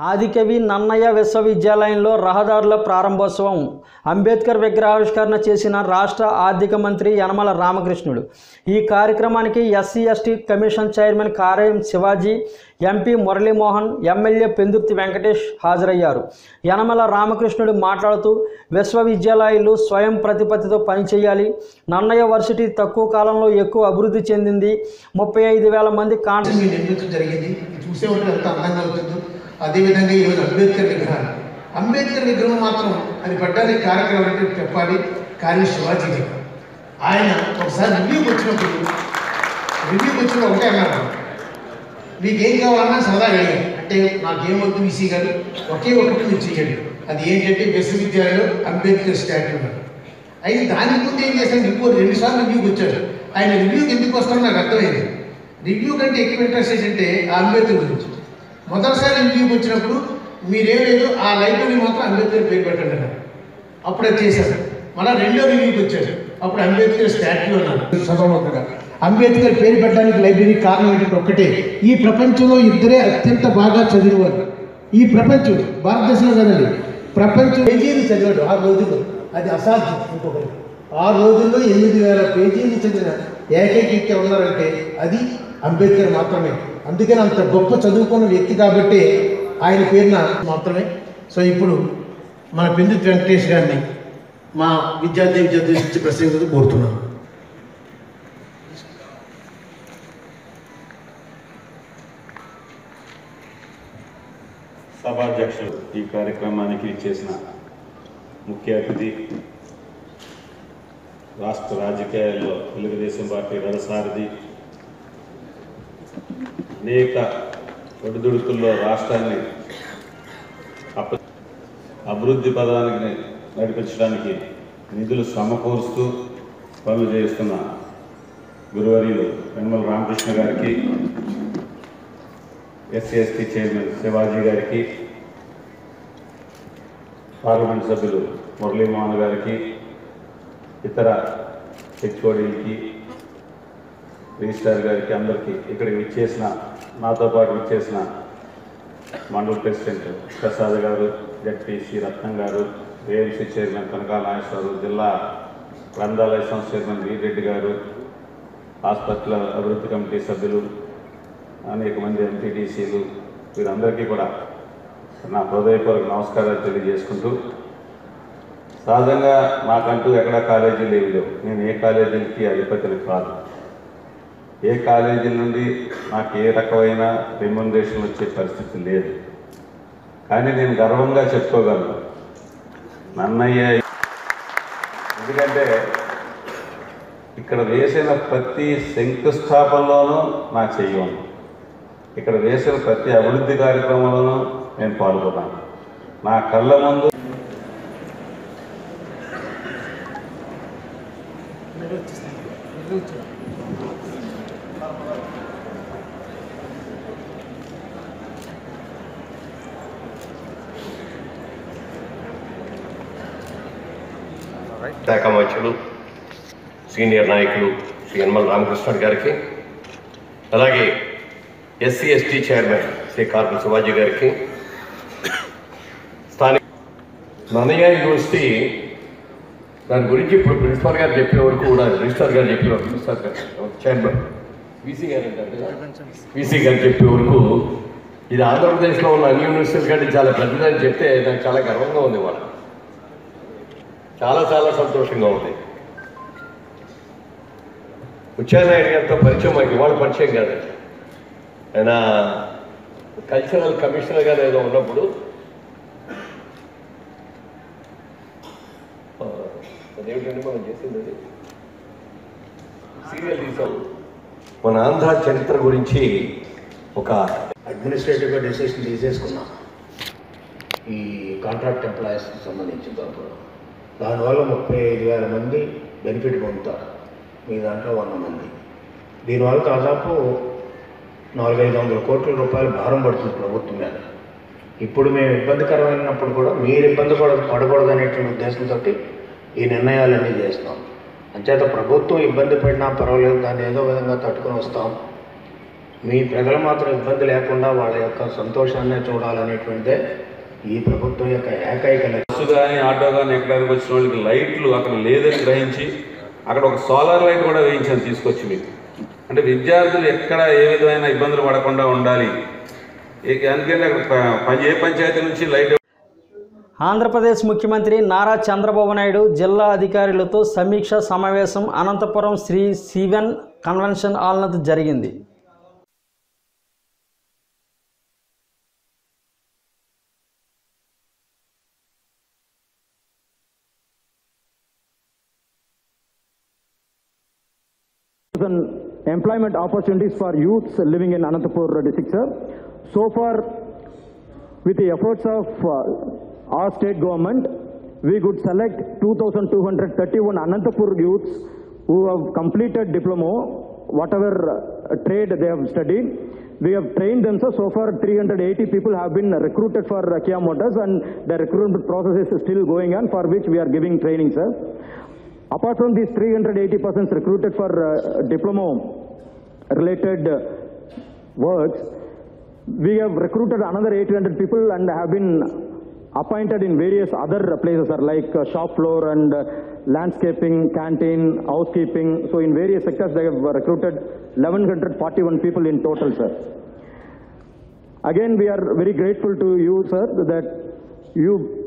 ఆదికవి నన్నయ్య విశ్వవిద్యాలయంలో రహదారుల ప్రారంభోత్సవం అంబేద్కర్ విగ్రహావిష్కరణ చేసిన రాష్ట్ర ఆర్థిక మంత్రి యనమల రామకృష్ణుడు ఈ కార్యక్రమానికి SC ST commission chairman Karem Shivaji MP Murali Mohan MLA Pendurthi Venkatesh హాజరయ్యారు యనమల రామకృష్ణుడు మాట్లాడుతూ విశ్వవిద్యాలయాలు స్వయం ప్రతిపత్తితో పనిచేయాలి నన్నయ్య వర్సిటీ తక్కువ కాలంలో ఎక్కువ అభివృద్ధి చెందింది ముప్పై ఐదు వేల మంది కాంట్రా మీరు నిర్మించడం జరిగింది ఇది చూసే ఉంటే ఎంత అందంగా అవుతుందో అదేవిధంగా ఈరోజు అంబేద్కర్ విగ్రహాలు అంబేద్కర్ విగ్రహం మాత్రం అది పడ్డానికి కార్యక్రమం అంటే చెప్పాలి కానీ శివాజీని ఆయన ఒకసారి రివ్యూకి వచ్చినప్పుడు రివ్యూకి వచ్చినప్పుడు ఒకటే అన్నారు మీకు ఏం కావాలన్నా సరదా అడిగారు అంటే నాకేం వద్దు ఈసీ గారు ఒకే ఒకటి మీరు చెయ్యండి అది ఏంటంటే విశ్వవిద్యాలయంలో అంబేద్కర్ స్టాట్యూ ఉన్నారు అయితే దానికి ముందు ఏం చేశాను ఇంకో రెండు సార్లు రివ్యూకి వచ్చారు ఆయన రివ్యూకి ఎందుకు వస్తారో నాకు అర్థమైంది రివ్యూ కంటే ఎక్కువ ఇంట్రెస్ట్ ఏంటంటే ఆ అంబేద్కర్ గురించి మొదటిసారి రివ్యూకి వచ్చినప్పుడు మీరేం లేదు ఆ లైబ్రరీ మాత్రం అంబేద్కర్ పేరు పెట్టండి అన్నారు అప్పుడు అది చేశారు మళ్ళీ రెండో రివ్యూకి వచ్చారు అప్పుడు అంబేద్కర్ స్టాట్యూ అన్నారు చదవకుండా అంబేద్కర్ పేరు పెట్టడానికి లైబ్రరీ కారణం ఏంటంటే ఒక్కటే ఈ ప్రపంచంలో ఇద్దరే అత్యంత బాగా చదివేవారు ఈ ప్రపంచం భారతదేశంలో కదండి ప్రపంచం పేజీలు చదివాడు ఆ రోజుల్లో అది అసాధ్యం ఇంకొకటి ఆ రోజుల్లో ఎనిమిది వేల పేజీలు చదివిన ఏకైక వ్యక్తి ఉన్నారంటే అది అంబేద్కర్ మాత్రమే అందుకని అంత గొప్ప చదువుకున్న వ్యక్తి కాబట్టి ఆయన పేరున మాత్రమే సో ఇప్పుడు మన పెందుతి వెంకటేష్ గారిని మా విద్యార్థి విద్యార్థి నుంచి ప్రశ్నించడం కోరుతున్నాను సభాధ్యక్షులు ఈ కార్యక్రమానికి చేసిన ముఖ్య అతిథి రాష్ట్ర రాజకీయాల్లో తెలుగుదేశం పార్టీ రథసారథి అనేక ఒడిదుడుకుల్లో రాష్ట్రాన్ని అప అభివృద్ధి పదానికి నడిపించడానికి నిధులు సమకూరుస్తూ పనులు చేస్తున్న గురువర్యులు వెనుమల రామకృష్ణ గారికి ఎస్సీ ఎస్టీ చైర్మన్ శివాజీ గారికి పార్లమెంట్ సభ్యులు మురళీమోహన్ గారికి ఇతర హెచ్ఓడీలకి రిజిస్ట్రార్ గారికి అందరికీ ఇక్కడికి విచ్చేసిన నాతో పాటు విచ్చేసిన మండల ప్రెసిడెంట్ ప్రసాద్ గారు జడ్పీసీ రత్నం గారు ఏఎంసీ చైర్మన్ కనకాల నాగేశ్వరరావు జిల్లా గ్రంథాలయ సంస్థ చైర్మన్ వీరెడ్డి గారు హాస్పిటల్ అభివృద్ధి కమిటీ సభ్యులు అనేక మంది ఎంపీటీసీలు వీరందరికీ కూడా నా హృదయపూర్వక నమస్కారాలు తెలియజేసుకుంటూ సహజంగా నాకంటూ ఎక్కడ కాలేజీలు ఏవి లేవు నేను ఏ కాలేజీలకి అధిపతిని కాదు ఏ కాలేజీల నుండి నాకు ఏ రకమైన రెమ్యునరేషన్ వచ్చే పరిస్థితి లేదు కానీ నేను గర్వంగా చెప్పుకోగలను నన్నయ్య ఎందుకంటే ఇక్కడ వేసిన ప్రతి శంకుస్థాపనలోనూ నా చెయ్యి ఉంది ఇక్కడ వేసిన ప్రతి అభివృద్ధి కార్యక్రమంలోనూ నేను పాల్గొన్నాను నా కళ్ళ ముందు శాఖ మంత్రులు సీనియర్ నాయకులు శ్రీ యనమల రామకృష్ణ గారికి అలాగే SC ST chairman Shri Karpula Shivaji గారికి స్థానిక నన్నయ్య యూనివర్సిటీ దాని గురించి ఇప్పుడు ప్రిన్సిపాల్ గారు చెప్పే వరకు కూడా రిజిస్టార్ గారు చెప్పే వరకు రిజిస్టార్ గారు చైర్మన్ వీసీ గారు అంటారు వీసీ గారు చెప్పే వరకు ఇది ఆంధ్రప్రదేశ్లో ఉన్న అన్ని యూనివర్సిటీల కంటే చాలా పెద్దదని చెప్తే నాకు చాలా గర్వంగా ఉంది వాళ్ళు చాలా చాలా సంతోషంగా ఉంది ఉచ్చానాయుడు గారితో పరిచయం మాకు ఇవాళ పరిచయం కాదండి ఆయన కల్చరల్ కమిషనర్ గారు ఏదో ఉన్నప్పుడు ఆ, అదేమిటండి మనం చేసింది అది సీరియల్ తీసాం మన ఆంధ్ర చరిత్ర గురించి ఒక అడ్మినిస్ట్రేటివ్గా డెసిషన్ తీసేసుకున్నాం ఈ కాంట్రాక్ట్ ఎంప్లాయీస్కి సంబంధించిన దాంట్లో దానివల్ల ముప్పై ఐదు వేల మంది బెనిఫిట్ పొందుతారు మీ దాంట్లో వంద మంది దీనివల్ల దాదాపు నాలుగైదు వందల కోట్ల రూపాయలు భారం పడుతుంది ప్రభుత్వం మీద ఇప్పుడు మేము ఇబ్బందికరమైనప్పుడు కూడా మీరు ఇబ్బంది పడ పడకూడదనేటువంటి ఉద్దేశంతో ఈ నిర్ణయాలన్నీ చేస్తున్నాం అంచేత ప్రభుత్వం ఇబ్బంది పడినా పర్వాలేదు దాన్ని ఏదో విధంగా తట్టుకొని వస్తాం మీ ప్రజలు మాత్రం ఇబ్బంది లేకుండా వాళ్ళ యొక్క సంతోషాన్నే చూడాలనేటువంటిదే ఈ ప్రభుత్వం యొక్క ఏకైక లక్ష్యం బస్సు కానీ ఆటో కానీ ఎక్కడానికి వచ్చిన వాళ్ళకి లైట్లు అక్కడ లేదని గ్రహించి అక్కడ ఒక సోలార్ లైట్ కూడా వేయించాను తీసుకొచ్చి మీకు అంటే విద్యార్థులు ఎక్కడ ఏ విధమైన ఇబ్బందులు పడకుండా ఉండాలి ఏ- అందుకని అక్కడ ప- పం- ఏ పంచాయతీ నుంచి లైట్ ఆంధ్రప్రదేశ్ ముఖ్యమంత్రి నారా చంద్రబాబు నాయుడు జిల్లా అధికారులతో సమీక్ష సమావేశం అనంతపురం శ్రీ శివన్ కన్వెన్షన్ హాల్ నందు జరిగింది and employment opportunities for youths living in Anantapur district, sir. So far, with the efforts of uh, our state government, we could select 2,231 Anantapur youths who have completed diploma, whatever uh, trade they have studied. We have trained them, sir. So far, 380 people have been recruited for uh, Kia Motors, and the recruitment process is still going on, for which we are giving training, sir. Apart from these 380 persons recruited for uh, diploma related uh, works, we have recruited another 800 people and have been appointed in various other places, sir, like uh, shop floor and uh, landscaping, canteen, housekeeping. So in various sectors, they have recruited 1141 people in total, sir. Again, we are very grateful to you, sir, that you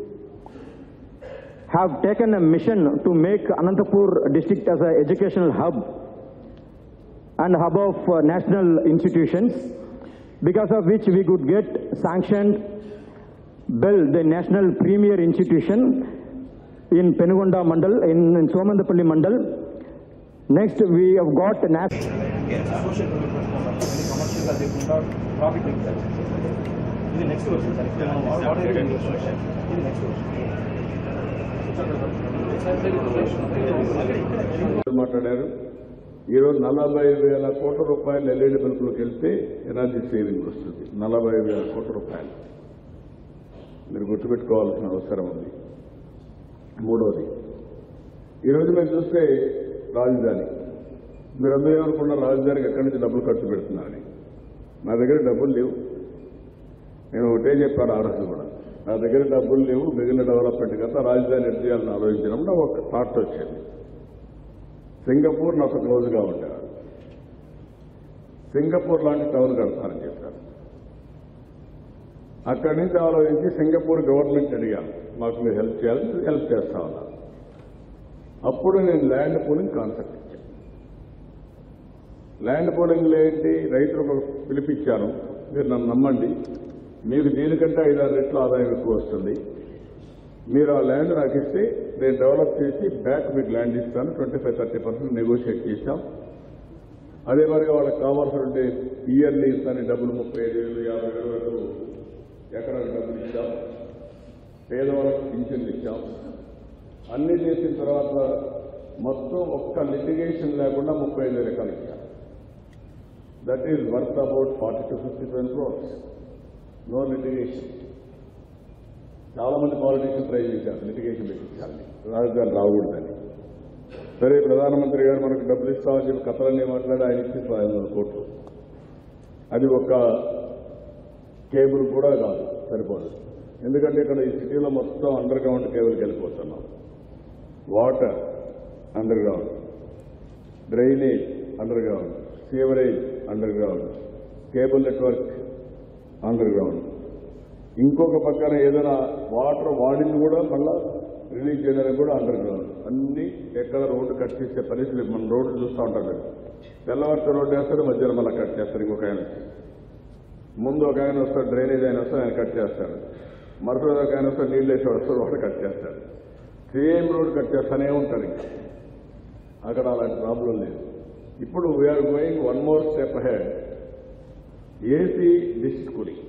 have taken a mission to make Anantapur district as an educational hub and hub of uh, national institutions, because of which we could get sanctioned, build the national premier institution in Penugonda Mandal, in, in Somandapalli Mandal. Next, we have got a national. మాట్లాడారు ఈరోజు నలభై వేల కోట్ల రూపాయలు LED బల్బులకు వెళ్తే energy saving వస్తుంది నలభై వేల కోట్ల రూపాయలు మీరు గుర్తుపెట్టుకోవాల్సిన అవసరం ఉంది మూడోది ఈరోజు మీరు చూస్తే రాజధాని మీరు అందరూ ఏమనుకున్నారు రాజధానికి ఎక్కడి నుంచి డబ్బులు ఖర్చు పెడుతున్నారని నా దగ్గర డబ్బులు లేవు నేను ఒకటే చెప్పాను ఆ రోజు కూడా నా దగ్గర డబ్బులు లేవు మిగిలిన డెవలప్మెంట్ కదా రాజధాని ఎట్ చేయాలని ఆలోచించినప్పుడు నాకు ఒక థాట్ వచ్చింది సింగపూర్ నాకు క్లోజ్గా ఉండేవాడు సింగపూర్ లాంటి టౌన్ కడతానని చెప్పారు అక్కడి నుంచి ఆలోచించి సింగపూర్ గవర్నమెంట్ అడిగాను మాకు మీరు హెల్ప్ చేయాలని హెల్ప్ చేస్తా ఉన్నారు అప్పుడు నేను ల్యాండ్ పూలింగ్ కాన్సెప్ట్ ఇచ్చాను ల్యాండ్ పూలింగ్లో ఏంటి రైతులకు పిలిపించాను మీరు నన్ను నమ్మండి మీకు దీనికంటే ఐదారు రెట్లు ఆదాయం ఎక్కువ వస్తుంది మీరు ఆ ల్యాండ్ నాకు ఇస్తే నేను డెవలప్ చేసి బ్యాక్ మీకు ల్యాండ్ ఇస్తాను twenty five thirty percent negotiate చేశాం అదే మరి వాళ్ళకి కావాల్సిన ఇయర్లీ ఇస్తాను డబ్బులు ముప్పై ఐదు వేలు యాభై వేలు వరకు ఎకరాలకు డబ్బులు ఇచ్చాం పేదవాళ్ళకి పింఛన్లు ఇచ్చాం అన్ని చేసిన తర్వాత మొత్తం ఒక్క లిటిగేషన్ లేకుండా ముప్పై ఐదు వేల ఎకరాలు ఇచ్చాం that is worth about forty to fifty seven crores no litigation చాలా మంది పాలిటిషియన్ ట్రై చేశారు లిటిగేషన్ పెట్టించాలని రాజధాని రాకూడదని సరే ప్రధానమంత్రి గారు మనకు డబ్బులు ఇస్తామని చెప్పి కథలన్నీ మాట్లాడి ఆయన ఇచ్చి ఐదు వందల కోట్లు అది ఒక కేబుల్ కూడా కాదు సరిపోదు ఎందుకంటే ఇక్కడ ఈ సిటీలో మొత్తం అండర్ గ్రౌండ్ కేబుల్కి వెళ్ళిపోతున్నాం water underground drainage underground sewerage underground cable network underground ఇంకొక పక్కన ఏదైనా వాటర్ వాడింది కూడా మళ్ళా రిలీజ్ చేయడానికి కూడా అండర్ గ్రౌండ్ అన్ని ఎక్కడ రోడ్డు కట్ చేసే పరిస్థితి మనం రోడ్డు చూస్తూ ఉంటాం కదా తెల్లవారితో రోడ్డు వేస్తారు మధ్యాహ్నం మళ్ళీ కట్ చేస్తారు ఇంకొక ఆయన వచ్చి. ముందు ఒక ఆయన వస్తాడు డ్రైనేజ్ ఆయన వస్తాడు ఆయన కట్ చేస్తాడు మరుసటి రోజు ఒక ఆయన వస్తాడు నీళ్ళు వేసి వస్తాడు వాడు కట్ చేస్తాడు సేమ్ రోడ్ కట్ చేస్తానే ఉంటాడు ఇంకా అక్కడ అలాంటి ప్రాబ్లం లేదు ఇప్పుడు we are going one more step head AC district cooling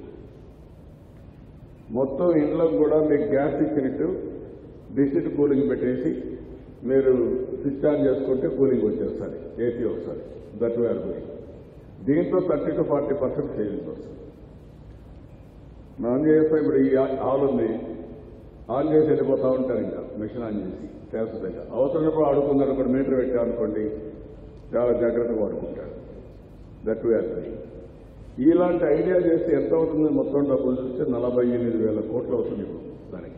మొత్తం ఇండ్లకు కూడా మీకు గ్యాస్ ఇచ్చినట్టు డిస్ట్రిక్ట్ కూలింగ్ పెట్టేసి మీరు స్విచ్ ఆన్ చేసుకుంటే కూలింగ్ వచ్చేస్తుంది ఏసీ వస్తుంది దట్ వీఆర్ గోయింగ్ దీంట్లో thirty to forty percent savings వస్తుంది మనం ఆన్ చేస్తే ఇప్పుడు ఈ హాల్ ఉంది ఆన్ చేసి వెళ్ళిపోతా ఉంటారు ఇంకా మిషన్ ఆన్ చేసి చేస్తుంది అవసరమైనప్పుడు ఆడుకున్నారు ఒక మీటర్ పెట్టామనుకోండి చాలా జాగ్రత్తగా వాడుకుంటాడు దట్ వీఆర్ డూయింగ్ ఇలాంటి ఐడియా చేస్తే ఎంత అవుతుంది మొత్తం డబ్బులు చూస్తే నలభై ఎనిమిది వేల కోట్లు అవుతుంది ఇప్పుడు దానికి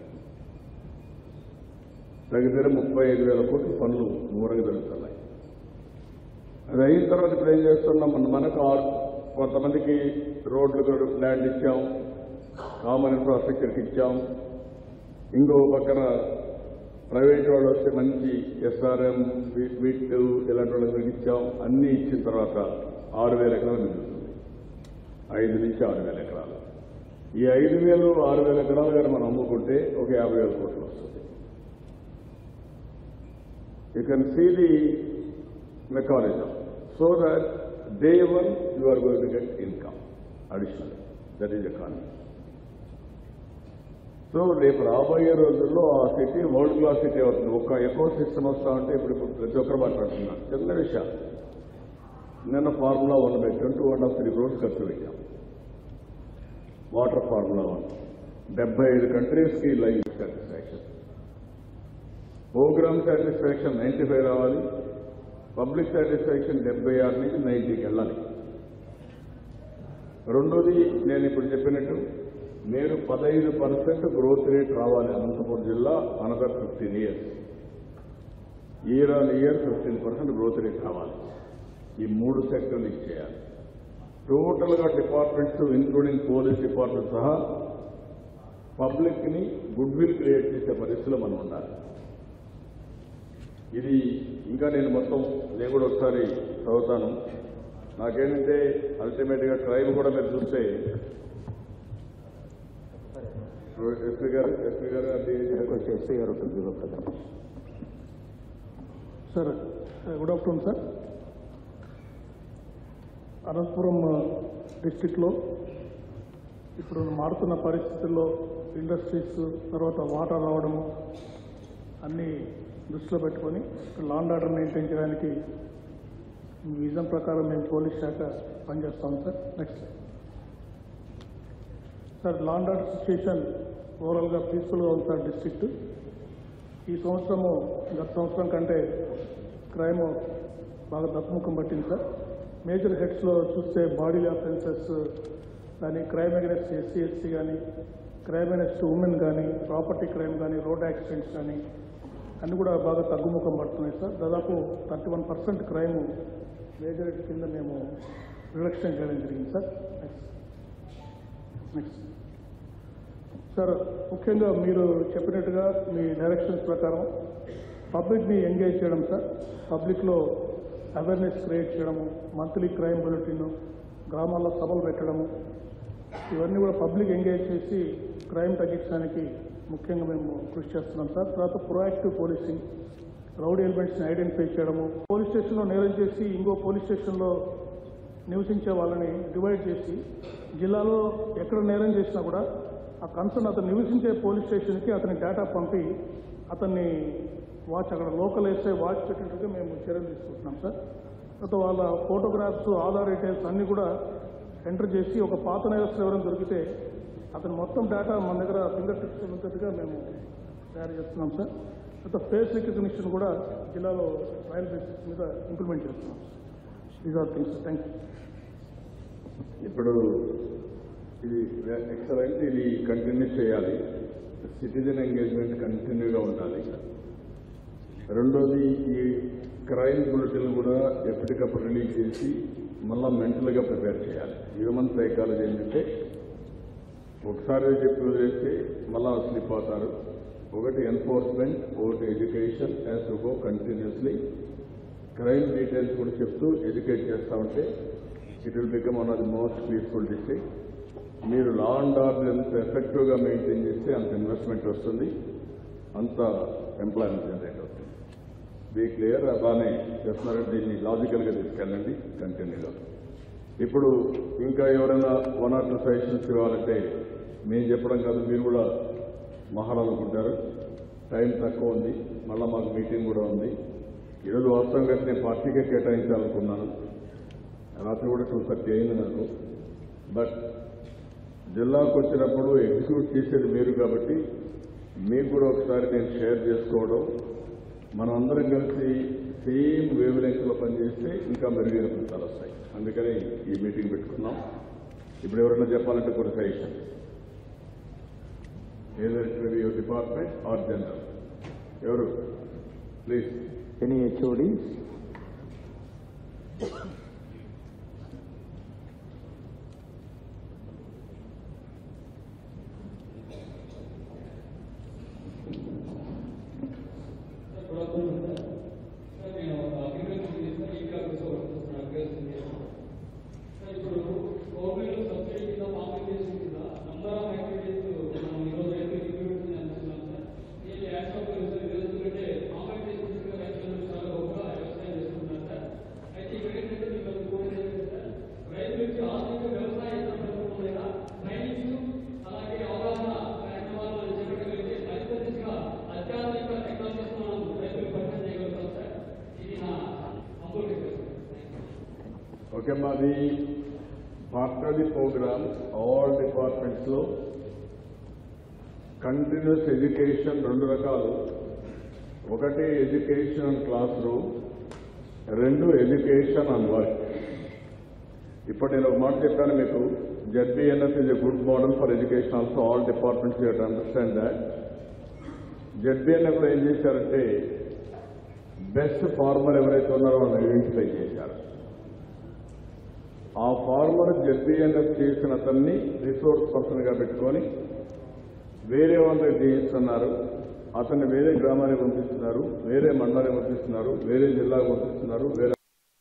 దగ్గర ముప్పై ఐదు వేల కోట్లు పనులు మూరంగా జరుగుతున్నాయి అది అయిన తర్వాత ఇప్పుడు ఏం చేస్తున్నాం మన- మనకు ఆ- కొంతమందికి రోడ్లకు ల్యాండ్ ఇచ్చాం కామన్ ఇన్ఫ్రాస్ట్రక్చర్కి ఇచ్చాం ఇంకో పక్కన ప్రైవేట్ వాళ్ళు వస్తే మంచి ఎస్ఆర్ఎం విట్ ఇలాంటి వాళ్ళకి ఇచ్చాం అన్నీ ఇచ్చిన తర్వాత ఆరు వేల ఎకరాలు మిగులుతుంది ఐదు నుంచి ఆరు వేల ఎకరాలు ఈ ఐదు వేలు ఆరు వేల ఎకరాలు కానీ మనం అమ్ముకుంటే ఒక యాభై వేల కోట్లు వస్తుంది you can see the mechanism so that day one you are going to get income additional. That is economy. So రేపు రాబోయే రోజుల్లో ఆ సిటీ వరల్డ్ క్లాస్ సిటీ అవుతుంది ఒక ఎకో సిస్టమ్ వస్తా ఉంటే ఇప్పుడు ఇప్పుడు ప్రతి ఒక్కరు మాట్లాడుతున్నారు చిన్న విషయం నిన్న ఫార్ములా వన్ పెట్టాం two and half three crores ఖర్చు పెట్టాం వాటర్ ఫార్ములా వన్ డెబ్బై ఐదు కంట్రీస్కి live satisfaction program satisfaction ninety five రావాలి పబ్లిక్ సాటిస్ఫాక్షన్ డెబ్బై ఆరు నుంచి నైంటీకి వెళ్ళాలి రెండోది నేను ఇప్పుడు చెప్పినట్టు నేను పదహైదు పర్సెంట్ గ్రోత్ రేట్ రావాలి అనంతపురం జిల్లా another fifteen years year on year fifteen percent growth rate రావాలి ఈ మూడు సెక్టర్లు ఇచ్చేయాలి టోటల్గా డిపార్ట్మెంట్స్ ఇంక్లూడింగ్ పోలీస్ డిపార్ట్మెంట్ సహా పబ్లిక్ ని గుడ్ విల్ క్రియేట్ చేసే పరిస్థితిలో మనం ఉండాలి ఇది ఇంకా నేను మొత్తం నేను కూడా ఒకసారి చదువుతాను నాకేంటంటే అల్టిమేట్ గా క్రైమ్ కూడా మీరు చూస్తే ఎస్పీ గారు ఎస్పీ గారు అది ఎస్పీ గారు ఉంటుంది sir good afternoon sir Anantapuram డిస్టిక్లో ఇప్పుడు మారుతున్న పరిస్థితుల్లో ఇండస్ట్రీస్ తర్వాత వాటర్ రావడము అన్నీ దృష్టిలో పెట్టుకొని లాండ్ ఆర్డర్ మెయింటైన్ చేయడానికి మీ విజన్ ప్రకారం మేము పోలీస్ శాఖ పనిచేస్తాం sir next sir law and order situation ఓవరాల్గా పీస్ఫుల్గా ఉంది సార్ డిస్ట్రిక్ట్ ఈ సంవత్సరము గత సంవత్సరం కంటే క్రైమ్ బాగా తగ్గుముఖం పట్టింది సార్ మేజర్ హెడ్స్లో చూస్తే బాడీ అఫెన్సెస్ కానీ క్రైమ్ అగెనెస్ట్ ఎస్సీ ఎస్సీ కానీ క్రైమ్ అగెనెస్ట్ ఉమెన్ కానీ ప్రాపర్టీ క్రైమ్ కానీ రోడ్ యాక్సిడెంట్స్ కానీ అన్ని కూడా బాగా తగ్గుముఖం పడుతున్నాయి సార్ దాదాపు thirty one percent crime major head కింద మేము రిడక్షన్ చేయడం జరిగింది సార్ నెక్స్ట్ నెక్స్ట్ సార్ ముఖ్యంగా మీరు చెప్పినట్టుగా మీ డైరెక్షన్స్ ప్రకారం పబ్లిక్ని ఎంగేజ్ చేయడం సార్ పబ్లిక్లో అవేర్నెస్ క్రియేట్ చేయడము మంత్లీ క్రైమ్ బులెటిన్ గ్రామాల్లో సభలు పెట్టడము ఇవన్నీ కూడా పబ్లిక్ ఎంగేజ్ చేసి క్రైమ్ తగ్గించడానికి ముఖ్యంగా మేము కృషి చేస్తున్నాం సార్ తర్వాత ప్రొయాక్టివ్ పోలీసింగ్ రౌడీ ఎలిమెంట్స్ని ఐడెంటిఫై చేయడము పోలీస్ స్టేషన్లో నేరం చేసి ఇంకో పోలీస్ స్టేషన్లో నివసించే వాళ్ళని డివైడ్ చేసి జిల్లాలో ఎక్కడ నేరం చేసినా కూడా ఆ కన్సర్న్ అతను నివసించే పోలీస్ స్టేషన్కి అతని డేటా పంపి అతన్ని వాచ్ అక్కడ లోకల్ వేస్తే వాచ్ పెట్టినట్టుగా మేము చర్యలు తీసుకుంటున్నాం సార్ తర్వాత వాళ్ళ ఫోటోగ్రాఫ్స్ ఆధార్ డీటెయిల్స్ అన్నీ కూడా ఎంటర్ చేసి ఒక పాత నేరస్తులు ఎవరైనా దొరికితే అతని మొత్తం డేటా మన దగ్గర ఫింగర్ టిప్స్ ఉన్నట్టుగా మేము తయారు చేస్తున్నాం సార్ తర్వాత ఫేస్ రికగ్నిషన్ కూడా జిల్లాలో ట్రయల్ బేసిస్ మీద ఇంప్లిమెంట్ చేస్తున్నాం these are things thank you ఇప్పుడు ఇది ఎక్సలెంట్ ఇది కంటిన్యూ చేయాలి సిటిజన్ ఎంగేజ్మెంట్ కంటిన్యూగా ఉండాలి రెండోది ఈ క్రైమ్ బులెటిన్ కూడా ఎప్పటికప్పుడు రిలీజ్ చేసి మళ్ళా మెంటల్గా ప్రిపేర్ చేయాలి హ్యూమన్ సైకాలజీ ఏంటంటే ఒకసారి చెప్పి వదిలేస్తే మళ్ళా స్లిప్ అవుతారు ఒకటి ఎన్ఫోర్స్మెంట్ ఒకటి education as to go continuously crime details కూడా చెప్తూ ఎడ్యుకేట్ చేస్తా ఉంటే it will become one of the most peaceful district మీరు లా అండ్ ఆర్డర్ ఎంత ఎఫెక్టివ్గా మెయింటైన్ చేస్తే అంత ఇన్వెస్ట్మెంట్ వస్తుంది అంత ఎంప్లాయ్మెంట్ జనరేట్ అవుతుంది బీ క్లియర్ అలానే చేస్తున్నారంటే దీన్ని లాజికల్గా తీసుకెళ్ళండి కంటిన్యూగా ఇప్పుడు ఇంకా ఎవరైనా వన్ ఆర్ టూ సజెషన్స్ ఇవ్వాలంటే మేము చెప్పడం కాదు మీరు కూడా మహారాలనుకుంటారు టైం తక్కువ ఉంది మళ్ళీ మాకు మీటింగ్ కూడా ఉంది ఈరోజు వాస్తవంగా నేను పార్టీకే కేటాయించాలనుకున్నాను రాత్రి కూడా టూ థర్టీ అయింది నాకు బట్ జిల్లాకు వచ్చినప్పుడు ఎగ్జిక్యూట్ చేసేది మీరు కాబట్టి మీకు కూడా ఒకసారి నేను షేర్ చేసుకోవడం మనం అందరం కలిసి సేమ్ వేవ్ లెంగ్త్లో పనిచేస్తే ఇంకా మెరుగైన ఫలితాలు వస్తాయి అందుకని ఈ మీటింగ్ పెట్టుకున్నాం ఇప్పుడు ఎవరైనా చెప్పాలంటే కొన్ని suggestion either it your department or general ఎవరు ప్లీజ్ Any HODs? ఓకే మాది part of the program all departments లో కంటిన్యూస్ ఎడ్యుకేషన్ రెండు రకాలు ఒకటి ఎడ్యుకేషన్ క్లాస్ రూమ్ రెండు ఎడ్యుకేషన్ అండ్ వర్క్ ఇప్పుడు నేను ఒక మాట చెప్పాను మీకు ZBNS is a good model for education also all departments you to understand that ZBNF ఏం చేశారంటే బెస్ట్ ఫార్మర్ ఎవరైతే ఉన్నారో వాళ్ళని ఐడెంటిఫై చేశారు ఆ ఫార్మర్ జెడ్బిఎన్ఎఫ్ చేసిన అతన్ని రిసోర్స్ పర్సన్ గా పెట్టుకొని వేరే వాళ్ళకి చేయిస్తున్నారు అతన్ని వేరే గ్రామానికి పంపిస్తున్నారు వేరే మండలానికి పంపిస్తున్నారు వేరే జిల్లాకు పంపిస్తున్నారు వేరే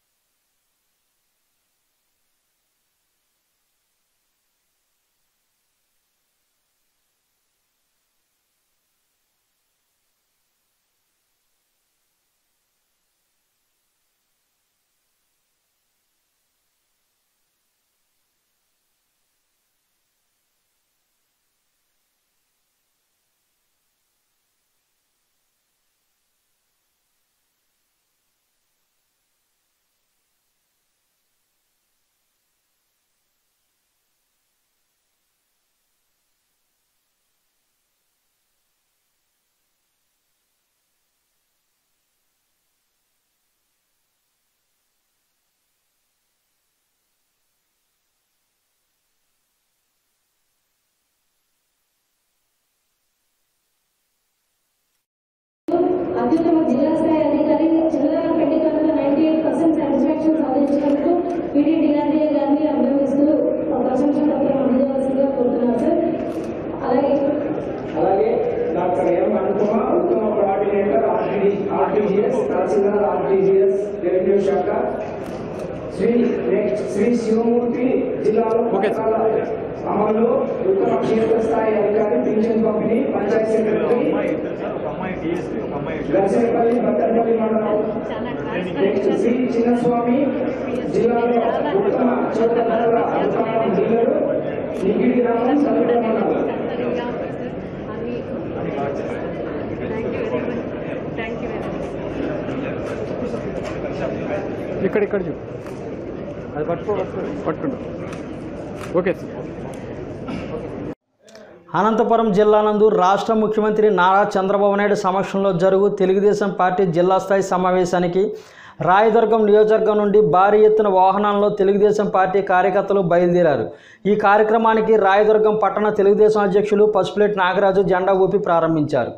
అత్యుత్తమ జిల్లా స్థాయి అధికారి జిల్లా పెండికల్లో నైన్టీ ఎయిట్ పర్సెంట్ సాటిస్ఫాక్షన్ సాధించినందుకు పిడి డిఆర్డీఏ గారిని అభినందిస్తూ ప్రశంసా పత్రం అందజేయవలసిందిగా కోరుతున్నాను సార్ అలాగే అలాగే డాక్టర్ ఎం అనుపమ ఉత్తమ coordinator RTD RTGS tahsildar RTGS revenue శాఖ శ్రీ నెక్స్ట్ శ్రీ శివమూర్తి జిల్లాలో పథకాల అమలులో ఉత్తమ క్షేత్రస్థాయి అధికారి పింఛన్ పంపిణీ పంచాయత్ సెక్రటరీ దర్శనపల్లి భద్రపల్లి మండలం నెక్స్ట్ శ్రీ చిన్నస్వామి జిల్లాలో ఉత్తమ క్షేత్రస్థాయి అధికారం జిల్లాలో నిగిడి గ్రామం సదర మండలం ఇక్కడ ఇక్కడ చూడు అది పట్టుకో పట్టుకుంటా ఓకే సార్ అనంతపురం జిల్లా నందు రాష్ట్ర ముఖ్యమంత్రి నారా చంద్రబాబు నాయుడు సమక్షంలో జరుగు తెలుగుదేశం పార్టీ జిల్లా స్థాయి సమావేశానికి రాయదుర్గం నియోజకవర్గం నుండి భారీ ఎత్తున వాహనాల్లో తెలుగుదేశం పార్టీ కార్యకర్తలు బయలుదేరారు ఈ కార్యక్రమానికి రాయదుర్గం పట్టణ తెలుగుదేశం అధ్యక్షులు పసుపులేటి నాగరాజు జెండా ఊపి ప్రారంభించారు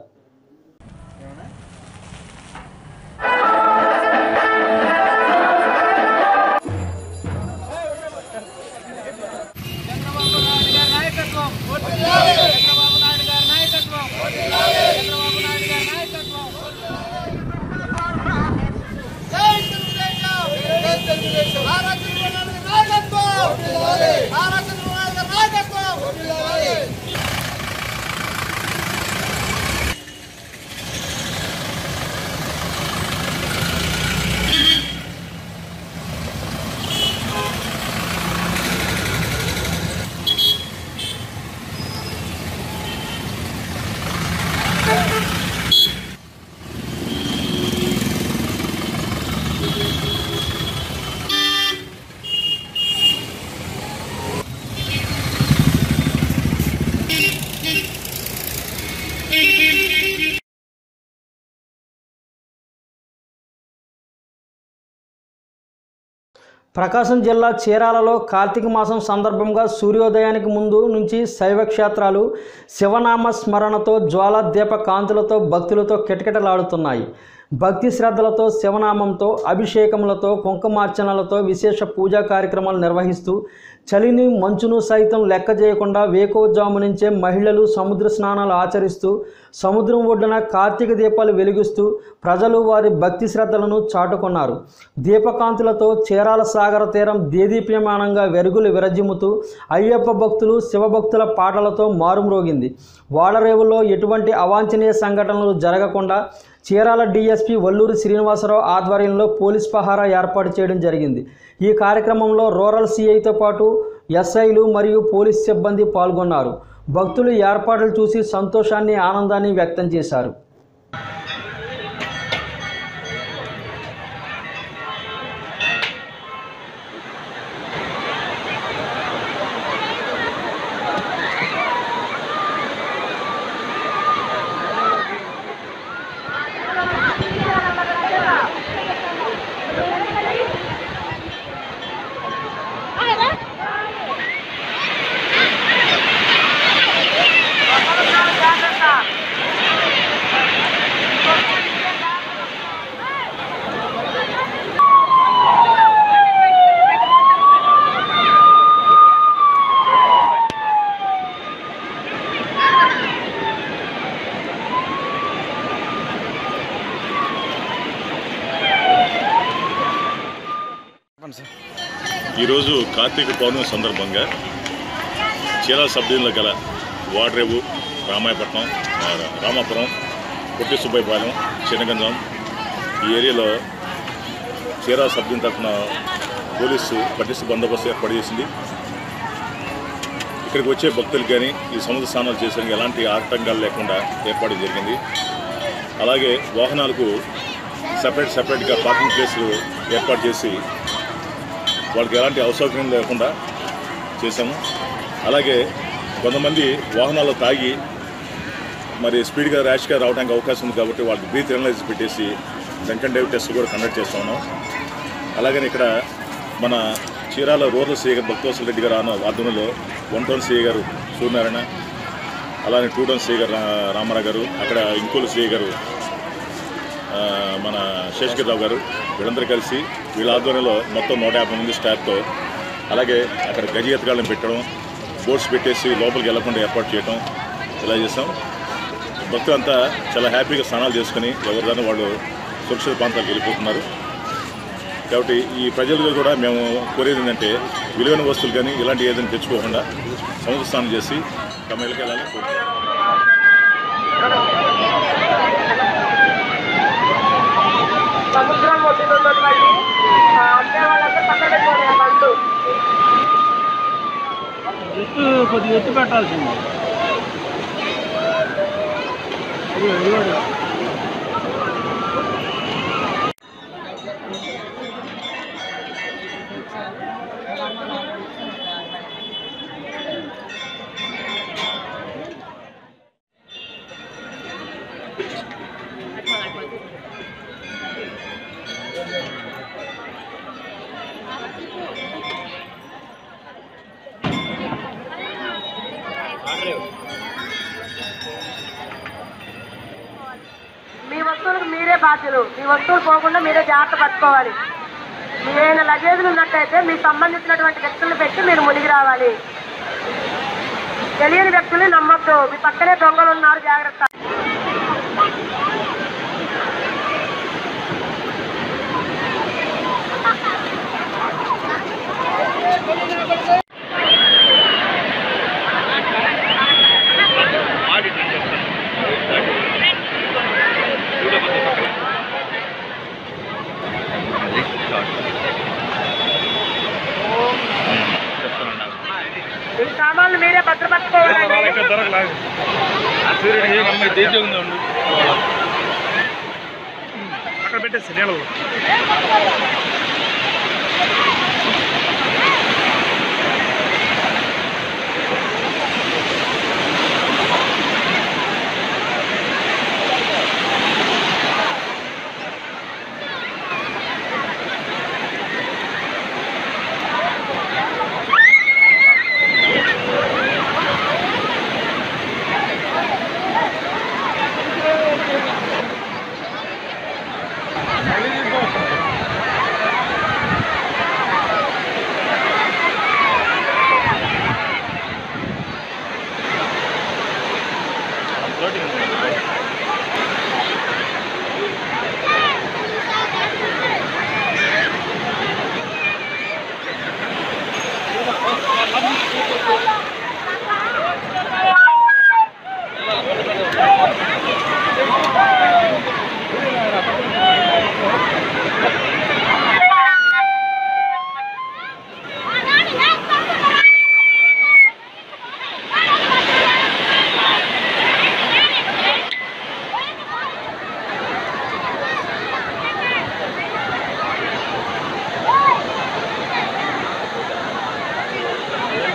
ప్రకాశం జిల్లా చీరాలలో కార్తీక మాసం సందర్భంగా సూర్యోదయానికి ముందు నుంచి శైవ క్షేత్రాలు శివనామ స్మరణతో జ్వాలాదీప కాంతులతో భక్తులతో కిటకిటలాడుతున్నాయి భక్తి శ్రద్ధలతో శివనామంతో అభిషేకములతో కుంకుమార్చనలతో విశేష పూజా కార్యక్రమాలు నిర్వహిస్తూ చలిని మంచును సైతం లెక్క చేయకుండా వేకోజాము నుంచే మహిళలు సముద్ర స్నానాలు ఆచరిస్తూ సముద్రం ఒడ్డున కార్తీక దీపాలు వెలిగిస్తూ ప్రజలు వారి భక్తి శ్రద్ధలను చాటుకున్నారు దీపకాంతులతో చీరాల సాగర తీరం దేదీప్యమానంగా వెరుగులు విరజిమ్ముతూ అయ్యప్ప భక్తులు శివభక్తుల పాటలతో మారుమ్రోగింది వాడరేవులో ఎటువంటి అవాంఛనీయ సంఘటనలు జరగకుండా చీరాల డీఎస్పీ వల్లూరి శ్రీనివాసరావు ఆధ్వర్యంలో పోలీస్ పహారా ఏర్పాటు చేయడం జరిగింది ఈ కార్యక్రమంలో రూరల్ సిఐతో పాటు ఎస్ఐలు మరియు పోలీస్ సిబ్బంది పాల్గొన్నారు భక్తులు ఏర్పాట్లు చూసి సంతోషాన్ని ఆనందాన్ని వ్యక్తం చేశారు ఈరోజు కార్తీక పౌర్ణమి సందర్భంగా చీరాల సబ్ డివిజన్లో గల వాడ్రేవు రామాయపట్నం ఆ, రామాపురం పొట్టి సుబ్బైపాలెం చిన్నగంజం ఈ ఏరియాలో చీరాల సబ్ డివిజన్ తరఫున పోలీసు పటిష్ట బందోబస్తు ఏర్పాటు చేసింది ఇక్కడికి వచ్చే భక్తులు కానీ ఈ సముద్ర స్నానాలు చేసేందుకు ఎలాంటి ఆటంకాలు లేకుండా ఏర్పాటు జరిగింది అలాగే వాహనాలకు సపరేట్ సపరేట్గా పార్కింగ్ ప్లేసులు ఏర్పాటు చేసి వాళ్ళకి ఎలాంటి అసౌకర్యం లేకుండా చేశాము అలాగే కొంతమంది వాహనాలు తాగి మరి స్పీడ్గా ర్యాష్గా రావడానికి అవకాశం ఉంది కాబట్టి వాళ్ళకి బ్రీత్ ఎనలైజ్ పెట్టేసి డ్రంక్ డైవ్ టెస్ట్ కూడా కండక్ట్ చేస్తూ ఉన్నాం అలాగని ఇక్కడ మన చీరాల రూరల్ సీఏ గారు భక్తవసల రెడ్డి గారు ఆన- ఆధ్వర్యంలో వన్ టౌన్ సీఏ గారు సూర్యనారాయణ అలానే టూ టౌన్ సీఏ గారు రా- రామారావు గారు అక్కడ ఇంకోలు సీఏ గారు ఆ, మన శేషగిరిరావు గారు వీళ్ళందరూ కలిసి వీళ్ళ ఆధ్వర్యంలో మొత్తం నూట యాభై మంది స్టాఫ్తో అలాగే అక్కడ గజ ఎత్తగాళ్ళని పెట్టడం బోట్స్ పెట్టేసి లోపలికి వెళ్లకుండా ఏర్పాటు చేయడం ఇలా చేస్తాం భక్తులంతా చాలా హ్యాపీగా స్నానాలు చేసుకుని ఎవరిదైనా వాళ్ళు సురక్షిత ప్రాంతాలకు వెళ్ళిపోతున్నారు కాబట్టి ఈ ప్రజలకు కూడా మేము కోరేది ఏంటంటే విలువైన వస్తువులు కానీ ఇలాంటి ఏదైనా తెచ్చుకోకుండా సముద్ర స్నానం చేసి తమ ఇళ్ళకి వెళ్ళాలని కోరుతున్నాం సముద్రం ఒడ్డున ఉన్నటువంటి ఆ, అమ్మే వాళ్ళంతా పక్కన పెట్టుకోండి ఆ బండ్లు ఎత్తు కొద్దిగా ఎత్తు పెట్టాల్సింది ఇదిగో, ఇదిగో. మీ వస్తువులకు మీరే బాధ్యులు మీ వస్తువులు పోకుండా మీరే జాగ్రత్త పట్టుకోవాలి మీరైనా లగేజ్లు ఉన్నట్టయితే మీకు సంబంధించినటువంటి వ్యక్తులను పెట్టి మీరు మునిగి రావాలి తెలియని వ్యక్తుల్ని నమ్మొద్దు మీ పక్కనే దొంగలు ఉన్నారు జాగ్రత్త మీ సామాన్లు మీరే భద్రపరచుకోవాలండి అక్కడ పెట్టేసి నీళ్ళు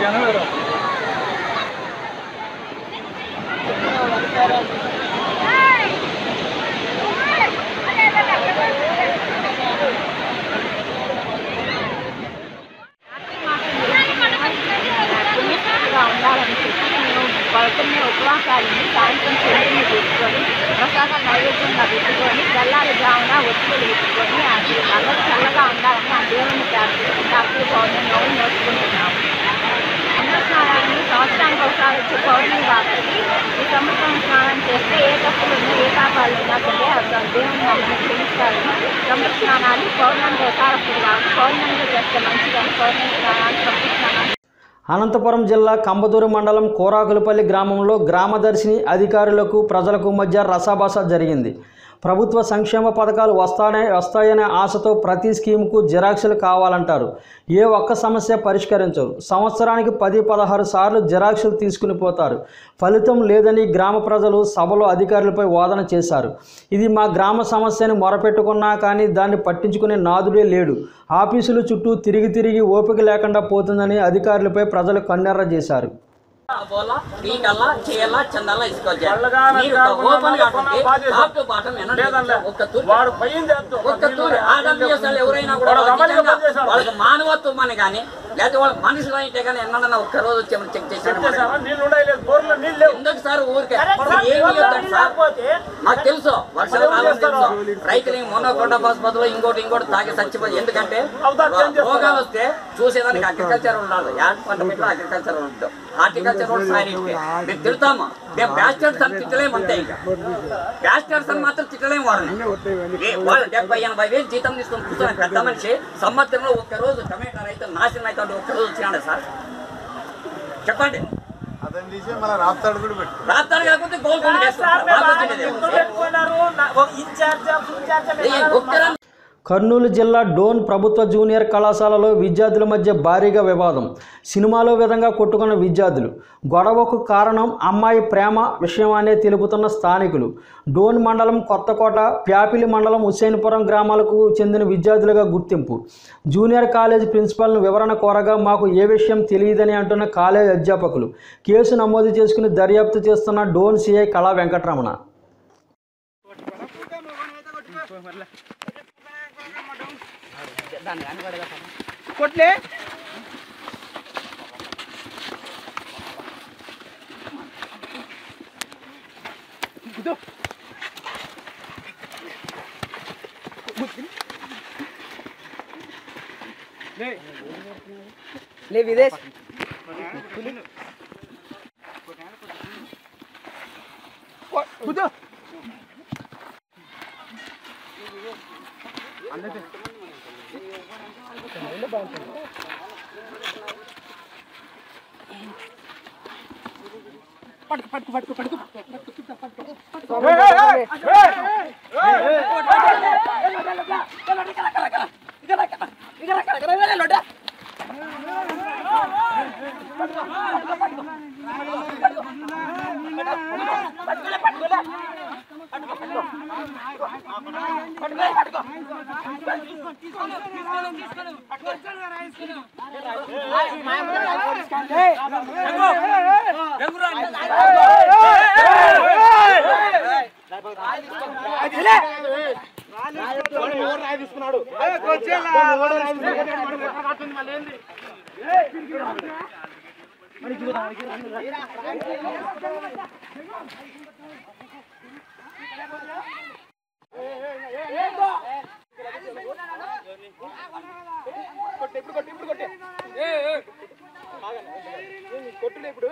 పుణ్యస్థితిగా ఉండాలని చెప్పి మేము పొద్దున్నే ఉపవాసాలని సాయంత్రం చెల్లిని తీసుకొని ప్రసాదం నైవేద్యంగా పెట్టుకొని తెల్లారి జామున ఒత్తులు పెట్టుకొని అది అందరూ చల్లగా ఉండాలని ఆ దేవుని ప్రార్థించి రాత్రి పౌర్ణమి నోరు నోచుకుంటున్నాము అన్న స్నానాన్ని సంవత్సరానికి ఒకసారి వచ్చే పౌర్ణమి కాబట్టి ఈ సంవత్సరం స్నానం చేస్తే ఏ తప్పులు ఉన్నా ఏ పాపాలు ఉన్నా సరే అసలు దేవుని మమ్మల్ని క్షమిస్తారని సంవత్సర స్నానాన్ని పౌర్ణమికి ఒకసారి వస్తుంది కాబట్టి పౌర్ణమిలో చేస్తే మంచిదని పౌర్ణమి స్నానాన్ని సంవత్సర స్నానాన్ని అనంతపురం జిల్లా కంబదూరు మండలం కోరాకులపల్లి గ్రామంలో గ్రామదర్శిని అధికారులకు ప్రజలకు మధ్య రసాభాస జరిగింది ప్రభుత్వ సంక్షేమ పథకాలు వస్తానే వస్తాయనే ఆశతో ప్రతి స్కీమ్కు జిరాక్సులు కావాలంటారు ఏ ఒక్క సమస్య పరిష్కరించరు సంవత్సరానికి పది పదహారు సార్లు జిరాక్సులు తీసుకుని పోతారు ఫలితం లేదని గ్రామ ప్రజలు సభలో అధికారులపై వాదన చేశారు ఇది మా గ్రామ సమస్యని మొరపెట్టుకున్నా కానీ దాన్ని పట్టించుకునే నాదుడే లేడు ఆఫీసులు చుట్టూ తిరిగి తిరిగి ఓపిక లేకుండా పోతుందని అధికారులపై ప్రజలు కన్నెర్ర చేశారు బోలా పీకల్లా చేయల్లా చందల్లా ఇసుకోవాలి మీరు ఓపెన్ కాకుండా టాప్ టు బాటం వినండి ఒక్క తూరి వాడు ఒక్క తూరి ఆర్డర్ చేసాలు ఎవరైనా కూడా నిజంగా వాళ్ళకి మానవత్వం అని కానీ లేకపోతే వాళ్ళ మనుషులు అయితే కానీ ఎన్నడన్నా ఒక్క రోజు వచ్చి ఏమైనా చెక్ చేశారు ఎందుకు సార్ ఊరికే ఏమి ఇవ్వద్దు సార్ మాకు తెలుసు వర్షాలు కాలం తెలుసు రైతులు మొన్నకొండ ఆసుపత్రిలో ఇంకోటి ఇంకోటి తాగి చచ్చిపోయి ఎందుకంటే రోగాలు వస్తే చూసేదానికి అగ్రికల్చర్ ఉండాలి యాడ్ పంట పెట్టిన అగ్రికల్చర్ ఉంటుంది హార్టికల్చర్ కూడా సారీ మేము తిడతాము మేము బ్యాస్టర్స్ అని తిట్టలేము అంతే ఇంకా బ్యాస్టర్స్ అని మాత్రం తిట్టలేము వాళ్ళని ఏ, వాళ్ళు డెబ్బై ఎనభై వేలు జీతం తీసుకొని కూర్చొని పెద్ద మనిషి సంవత్సరంలో ఒక్క రోజు టమాటా రైతు నాశనం అయితే ఒక్క రోజు వచ్చినాడు సార్ చెప్పండి అతను తీసి మళ్ళీ రాప్తాడు కూడా పెట్టు రాత్రి కాకపోతే గోల్కొండ చేస్తారు మాకు వచ్చినది ఏముంది? ఒక్కరన్నా కర్నూలు జిల్లా డోన్ ప్రభుత్వ జూనియర్ కళాశాలలో విద్యార్థుల మధ్య భారీగా వివాదం సినిమాలో విధంగా కొట్టుకున్న విద్యార్థులు గొడవకు కారణం అమ్మాయి ప్రేమ విషయమనే తెలుపుతున్న స్థానికులు డోన్ మండలం కొత్తకోట ప్యాపిలి మండలం హుసేన్పురం గ్రామాలకు చెందిన విద్యార్థులుగా గుర్తింపు జూనియర్ కాలేజ్ ప్రిన్సిపాల్ను వివరణ కోరగా మాకు ఏ విషయం తెలియదని అంటున్న కాలేజ్ అధ్యాపకులు కేసు నమోదు చేసుకుని దర్యాప్తు చేస్తున్న డోన్ సిఐ కళా వెంకటరమణ కొట్లే లే విదేశ్ కూర్చో పట్టుకు పట్టుకు పట్టుకు పట్టుకు కొట్టులే ఇప్పుడు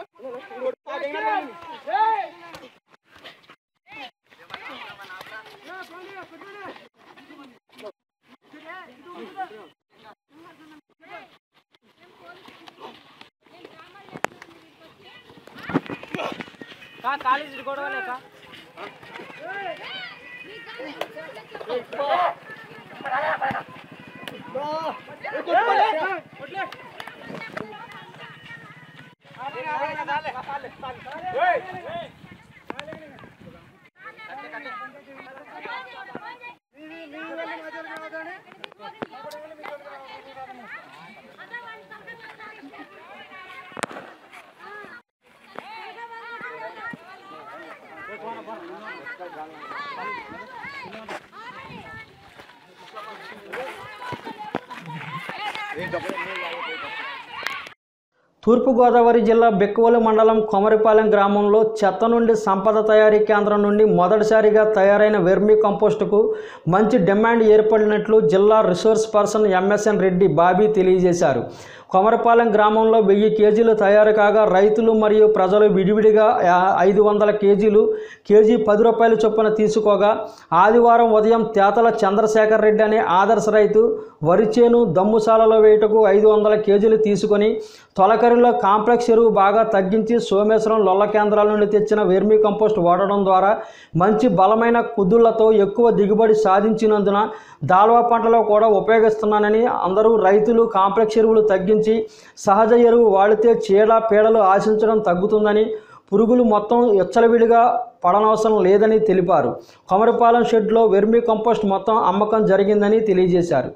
కాలేజీ గొడవ లేక తూర్పుగోదావరి జిల్లా బెక్కువలి మండలం కొమరిపాలెం గ్రామంలో చెత్త నుండి సంపద తయారీ కేంద్రం నుండి మొదటిసారిగా తయారైన వెర్మీ కంపోస్టుకు మంచి డిమాండ్ ఏర్పడినట్లు జిల్లా resource person MSN Reddy Bobby తెలియజేశారు కొమరపాలెం గ్రామంలో వెయ్యి కేజీలు తయారు కాగా రైతులు మరియు ప్రజలు విడివిడిగా యా- ఐదు వందల కేజీలు కేజీ పది రూపాయల చొప్పున తీసుకోగా ఆదివారం ఉదయం తేతల చంద్రశేఖర్ రెడ్డి అనే ఆదర్శ రైతు వరి చేను దమ్ముశాలలో వేయుటకు ఐదు వందల కేజీలు తీసుకొని తొలకరిలో కాంప్లెక్స్ ఎరువు బాగా తగ్గించి సోమేశ్వరం లొల్ల కేంద్రాల నుండి తెచ్చిన వెర్మీ కంపోస్ట్ వాడడం ద్వారా మంచి బలమైన కుదుళ్లతో ఎక్కువ దిగుబడి సాధించినందున దాల్వా పంటలో కూడా ఉపయోగిస్తున్నానని అందరూ రైతులు కాంప్లెక్స్ ఎరువులు తగ్గించి సహజ ఎరువు వాడితే చీడ పీడలు ఆశించడం తగ్గుతుందని పురుగులు మొత్తం ఎచ్చలవిడిగా పడనవసరం లేదని తెలిపారు కొమరిపాలెం షెడ్లో వెర్మీ కంపోస్ట్ మొత్తం అమ్మకం జరిగిందని తెలియజేశారు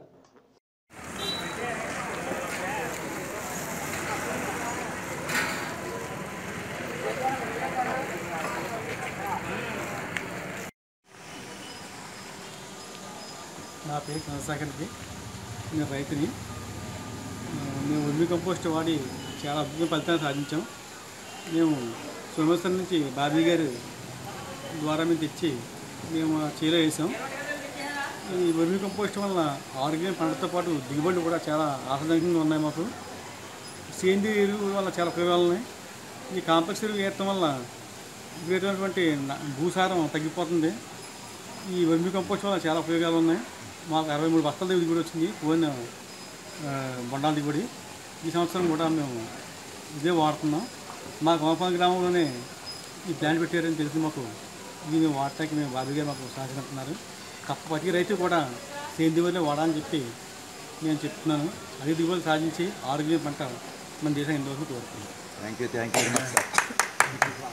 నా పేరు చంద్రశేఖర్ది నేను రైతుని ఆ, మేము వర్మి కంపోస్ట్ వాడి చాలా అద్భుతమైన ఫలితాలు సాధించాం మేము సోమేశ్వరం నుంచి బాబీ గారి ద్వారా మేము తెచ్చి మేము ఆ చేలో వేసాం ఈ వర్మి కంపోస్ట్ వల్ల ఆరోగ్యం పంటతో పాటు దిగుబడులు కూడా చాలా ఆశాజనకంగా ఉన్నాయి మాకు సేంద్రియ ఎరువు వల్ల చాలా ఉపయోగాలు ఉన్నాయి ఈ కాంప్లెక్స్ ఎరువు వేయటం వల్ల వేటువంటి భూసారం తగ్గిపోతుంది ఈ వర్మి కంపోస్ట్ వల్ల చాలా ఉపయోగాలు ఉన్నాయి మాకు అరవై మూడు బస్తాల దిగుబడి వచ్చింది పోయిన ఆ, బొండాల దిగుబడి ఈ సంవత్సరం కూడా మేము ఇదే వాడుతున్నాం మా గోపాల గ్రామంలోనే ఈ ప్లాంట్ పెట్టారని తెలిసి మాకు దీన్ని వాడటానికి మేము బాబుగా మాకు సహకరిస్తున్నారు తప్ప ప్రతి రైతు కూడా సేంద్రియ వాడాలని చెప్పి నేను చెప్తున్నాను అధిక దిగుబడి సాధించి ఆరోగ్య పంట మన దేశం ఎంతవరకు కోరుతున్నాను thank you thank you very much sir